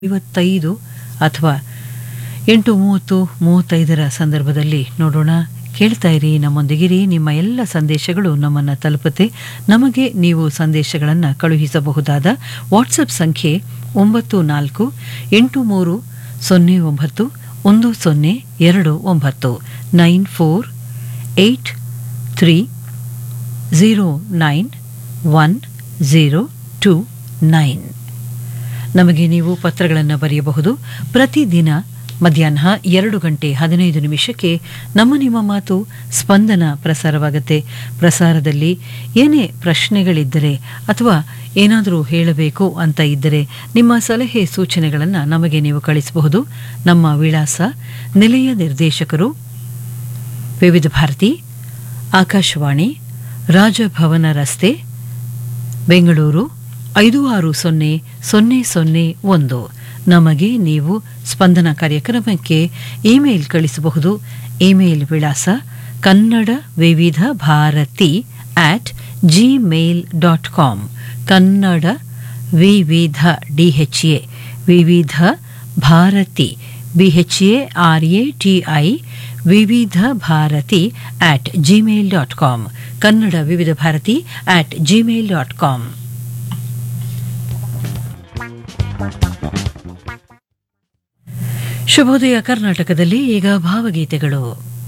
ಐವತ್ತೈದು ಅಥವಾ ಎಂಟು ಮೂವತ್ತು ಮೂವತ್ತೈದರ ಸಂದರ್ಭದಲ್ಲಿ ನೋಡೋಣ ಕೇಳ್ತಾ ಇರಿ ನಮ್ಮೊಂದಿಗಿರಿ ನಿಮ್ಮ ಎಲ್ಲ ಸಂದೇಶಗಳು ನಮ್ಮನ್ನು ತಲುಪುತ್ತೆ ನಮಗೆ ನೀವು ಸಂದೇಶಗಳನ್ನು ಕಳುಹಿಸಬಹುದಾದ ವಾಟ್ಸಪ್ ಸಂಖ್ಯೆ ಒಂಬತ್ತು ನಾಲ್ಕು ಎಂಟು ಮೂರು ಸೊನ್ನೆ ಒಂಬತ್ತು ಒಂದು ಸೊನ್ನೆ ಎರಡು ಒಂಬತ್ತು nine four eight three zero nine one zero two nine ನಮಗೆ ನೀವು ಪತ್ರಗಳನ್ನು ಬರೆಯಬಹುದು ಪ್ರತಿದಿನ ಮಧ್ಯಾಹ್ನ ಎರಡು ಗಂಟೆ ಹದಿನೈದು ನಿಮಿಷಕ್ಕೆ ನಮ್ಮ ನಿಮ್ಮ ಮಾತು ಸ್ಪಂದನ ಪ್ರಸಾರವಾಗುತ್ತೆ ಪ್ರಸಾರದಲ್ಲಿ ಏನೇ ಪ್ರಶ್ನೆಗಳಿದ್ದರೆ ಅಥವಾ ಏನಾದರೂ ಹೇಳಬೇಕು ಅಂತ ಇದ್ದರೆ ನಿಮ್ಮ ಸಲಹೆ ಸೂಚನೆಗಳನ್ನು ನಮಗೆ ನೀವು ಕಳಿಸಬಹುದು ನಮ್ಮ ವಿಳಾಸ ನಿಲಯ ನಿರ್ದೇಶಕರು ವಿವಿಧ ಭಾರತಿ ಆಕಾಶವಾಣಿ ರಾಜಭವನ ರಸ್ತೆ ಬೆಂಗಳೂರು ಐದು ಆರು ಸೊನ್ನೆ ಸೊನ್ನೆ ಸೊನ್ನೆ ಒಂದು ನಮಗೆ ನೀವು ಸ್ಪಂದನ ಕಾರ್ಯಕ್ರಮಕ್ಕೆ ಇಮೇಲ್ ಕಳಿಸಬಹುದು ಇಮೇಲ್ ವಿಳಾಸ Kannada Vividh Bharati at Gmail dot com Kannada Vividh D H A Vividh Bharati B H A R A T I Vividh Bharati at Gmail dot com Kannada Vividh Bharati at Gmail dot com ಶುಭೋದಯ ಕರ್ನಾಟಕದಲ್ಲಿ ಈಗ ಭಾವಗೀತೆಗಳು